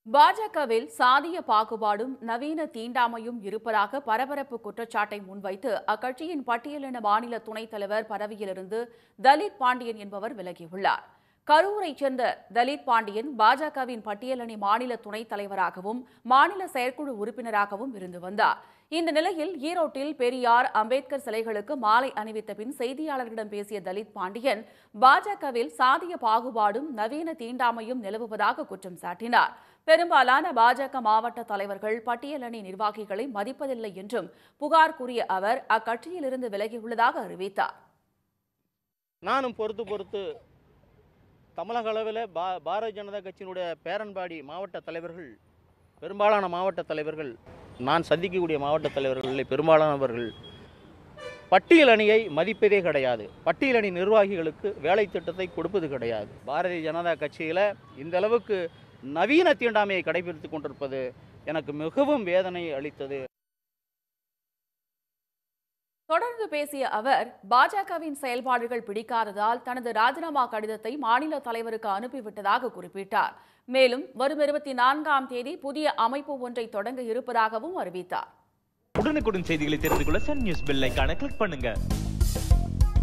பாஜகவில் சாதிய பாகுபாடும் நவீன தீண்டாமையும் இருப்பதாக பரபரப்பு குற்றச்சாட்டை முன்வைத்து அக்கட்சியின் பட்டியலின மாநில துணைத் தலைவர் பதவியிலிருந்து தலித் பாண்டியன் என்பவர் விலகியுள்ளார் கரூரைச் சேர்ந்த தலித் பாண்டியன் பாஜகவின் பட்டியலணி மாநில துணைத் தலைவராகவும் மாநில செயற்குழு உறுப்பினராகவும் இருந்து வந்தார் இந்த நிலையில் ஈரோட்டில் பெரியார் அம்பேத்கர் சிலைகளுக்கு மாலை அணிவித்த பின் செய்தியாளர்களிடம் பேசிய தலித் பாண்டியன் பாஜகவில் சாதிய பாகுபாடும் நவீன தீண்டாமையும் நிலவுவதாக குற்றம் சாட்டினார் பெரும்பாலான பாஜக மாவட்ட தலைவர்கள் பட்டியலணி நிர்வாகிகளை மதிப்பதில்லை என்றும் புகார் கூறிய அவர் அக்கட்சியிலிருந்து விலகியுள்ளதாக அறிவித்தார் நானும் பொறுத்து பொறுத்து தமிழக அளவில் பா பாரதிய ஜனதா கட்சியினுடைய பேரன்பாடி மாவட்ட தலைவர்கள் பெரும்பாலான மாவட்ட தலைவர்கள் நான் சந்திக்கக்கூடிய மாவட்ட தலைவர்களில் பெரும்பாலானவர்கள் பட்டியல் அணியை மதிப்பதே கிடையாது பட்டியல் அணி நிர்வாகிகளுக்கு வேலை திட்டத்தை கொடுப்பது கிடையாது பாரதிய ஜனதா கட்சியில் இந்த அளவுக்கு நவீன தீண்டாமையை கடைபிடித்து கொண்டிருப்பது எனக்கு மிகவும் வேதனை அளித்தது தொடர்ந்து பேசிய அவர் பாஜகவின் செயல்பாடுகள் பிடிக்காததால் தனது ராஜினாமா கடிதத்தை மாநில தலைவருக்கு அனுப்பிவிட்டதாக குறிப்பிட்டார் மேலும் வரும் இருபத்தி நான்காம் தேதி புதிய அமைப்பு ஒன்றை தொடங்க இருப்பதாகவும் அறிவித்தார் உடனுக்குடன் செய்திகளை தெரிந்து கொள்ள சன் நியூஸ் பெல் ஐகானை கிளிக் பண்ணுங்க